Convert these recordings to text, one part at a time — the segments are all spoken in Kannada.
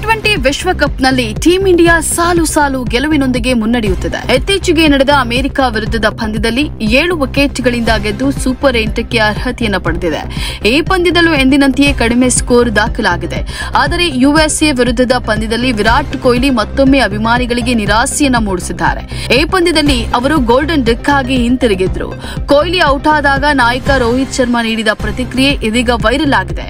ಟ್ವೆಂಟಿ ವಿಶ್ವಕಪ್ನಲ್ಲಿ ಟೀಂ ಇಂಡಿಯಾ ಸಾಲು ಸಾಲು ಗೆಲುವಿನೊಂದಿಗೆ ಮುನ್ನಡೆಯುತ್ತಿದೆ ಇತ್ತೀಚೆಗೆ ನಡೆದ ಅಮೆರಿಕ ವಿರುದ್ಧದ ಪಂದ್ಯದಲ್ಲಿ ಏಳು ವಿಕೆಟ್ಗಳಿಂದ ಗೆದ್ದು ಸೂಪರ್ ಎಂಟಕ್ಕೆ ಅರ್ಹತೆಯನ್ನು ಪಡೆದಿದೆ ಈ ಪಂದ್ಯದಲ್ಲೂ ಎಂದಿನಂತೆಯೇ ಕಡಿಮೆ ಸ್ಕೋರ್ ದಾಖಲಾಗಿದೆ ಆದರೆ ಯುಎಸ್ಎ ವಿರುದ್ಧದ ಪಂದ್ಯದಲ್ಲಿ ವಿರಾಟ್ ಕೊಹ್ಲಿ ಮತ್ತೊಮ್ಮೆ ಅಭಿಮಾನಿಗಳಿಗೆ ನಿರಾಸೆಯನ್ನ ಮೂಡಿಸಿದ್ದಾರೆ ಈ ಪಂದ್ಯದಲ್ಲಿ ಅವರು ಗೋಲ್ಡನ್ ಡಿಕ್ ಆಗಿ ಹಿಂತಿರುಗಿದ್ರು ಕೊಹ್ಲಿ ಔಟ್ ಆದಾಗ ನಾಯಕ ರೋಹಿತ್ ಶರ್ಮಾ ನೀಡಿದ ಪ್ರತಿಕ್ರಿಯೆ ಇದೀಗ ವೈರಲ್ ಆಗಿದೆ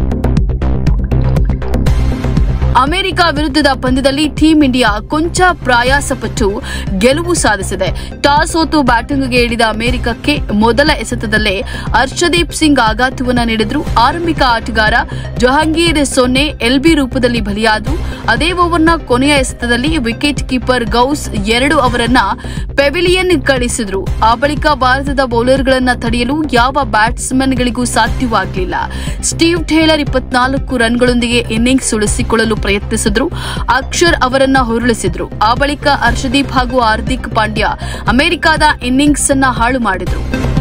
ಅಮೆರಿಕ ವಿರುದ್ಧದ ಪಂದ್ಯದಲ್ಲಿ ಟೀಂ ಇಂಡಿಯಾ ಕೊಂಚ ಪ್ರಯಾಸಪಟ್ಟು ಗೆಲುವು ಸಾಧಿಸಿದೆ ಟಾಸ್ ಸೋತು ಬ್ಯಾಟಿಂಗ್ಗೆ ಇಳಿದ ಅಮೆರಿಕಕ್ಕೆ ಮೊದಲ ಎಸೆತದಲ್ಲೇ ಹರ್ಷದೀಪ್ ಸಿಂಗ್ ಆಘಾತವನ್ನ ನೀಡಿದ್ರು ಆರಂಭಿಕ ಆಟಗಾರ ಜಹಾಂಗೀರ್ ಸೊನ್ನೆ ಎಲ್ಬಿ ರೂಪದಲ್ಲಿ ಬಲಿಯಾದ್ರು ಅದೇ ಓವರ್ನ ಕೊನೆಯ ಎಸೆತದಲ್ಲಿ ವಿಕೆಟ್ ಕೀಪರ್ ಗೌಸ್ ಎರಡು ಅವರನ್ನ ಪೆವಿಲಿಯನ್ ಕಳಿಸಿದ್ರು ಆ ಬಳಿಕ ಭಾರತದ ಬೌಲರ್ಗಳನ್ನ ತಡೆಯಲು ಯಾವ ಬ್ಯಾಟ್ಸ್ಮನ್ಗಳಿಗೂ ಸಾಧ್ಯವಾಗಲಿಲ್ಲ ಸ್ಟೀವ್ ಟೇಲರ್ ಇಪ್ಪತ್ನಾಲ್ಕು ರನ್ಗಳೊಂದಿಗೆ ಇನ್ನಿಂಗ್ಸ್ ಉಳಿಸಿಕೊಳ್ಳಲು ಪ್ರಯತ್ನಿಸಿದ್ರು ಅಕ್ಷರ್ ಅವರನ್ನ ಹುರುಳಿಸಿದ್ರು ಆ ಬಳಿಕ ಹರ್ಷದೀಪ್ ಹಾಗೂ ಹಾರ್ದಿಕ್ ಪಾಂಡ್ಯ ಅಮೆರಿಕದ ಇನ್ನಿಂಗ್ಸ್ ಅನ್ನ ಹಾಳು ಮಾಡಿದ್ರು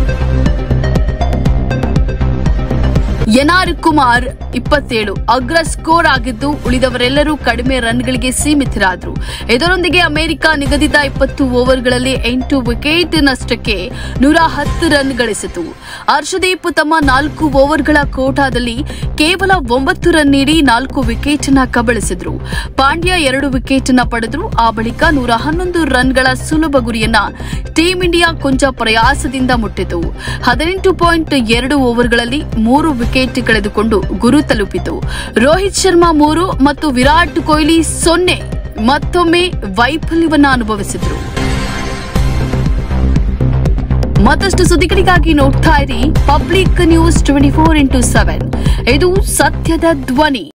ಎನ್ಆರ್ ಕುಮಾರ್ ಇಪ್ಪತ್ತೇಳು ಅಗ್ರ ಸ್ಕೋರ್ ಆಗಿದ್ದು ಉಳಿದವರೆಲ್ಲರೂ ಕಡಿಮೆ ರನ್ಗಳಿಗೆ ಸೀಮಿತರಾದರು ಇದರೊಂದಿಗೆ ಅಮೆರಿಕ ನಿಗದಿತ ಇಪ್ಪತ್ತು ಓವರ್ಗಳಲ್ಲಿ ಎಂಟು ವಿಕೆಟ್ ನಷ್ಟಕ್ಕೆ ನೂರ ಹತ್ತು ರನ್ ಗಳಿಸಿತು ಹರ್ಷದೀಪ್ ತಮ್ಮ ನಾಲ್ಕು ಓವರ್ಗಳ ಕೋಟಾದಲ್ಲಿ ಕೇವಲ ಒಂಬತ್ತು ರನ್ ನೀಡಿ ನಾಲ್ಕು ವಿಕೆಟ್ ನ ಕಬಳಿಸಿದ್ರು ಪಾಂಡ್ಯ ಎರಡು ವಿಕೆಟ್ ನ ಪಡೆದ್ರು ಆ ಬಳಿಕ ನೂರ ಹನ್ನೊಂದು ರನ್ಗಳ ಸುಲಭ ಗುರಿಯನ್ನ ಟೀಂ ಇಂಡಿಯಾ ಕೊಂಚ ಪ್ರಯಾಸದಿಂದ ಮುಟ್ಟಿತು ಹದಿನೆಂಟು ಪಾಯಿಂಟ್ ಎರಡು ಓವರ್ಗಳಲ್ಲಿ ಮೂರು ವಿಕೆಟ್ ಕಳೆದುಕೊಂಡು ಗುರು ತಲುಪಿತು ರೋಹಿತ್ ಶರ್ಮಾ ಮೂರು ಮತ್ತು ವಿರಾಟ್ ಕೊಹ್ಲಿ ಸೊನ್ನೆ ಮತ್ತೊಮ್ಮೆ ವೈಫಲ್ಯವನ್ನ ಅನುಭವಿಸಿದ್ರು ಮತ್ತಷ್ಟು ಸುದ್ದಿಗಳಿಗಾಗಿ ನೋಡ್ತಾ ಇರಿ public news twenty four into seven ಇದು ಸತ್ಯದ ಧ್ವನಿ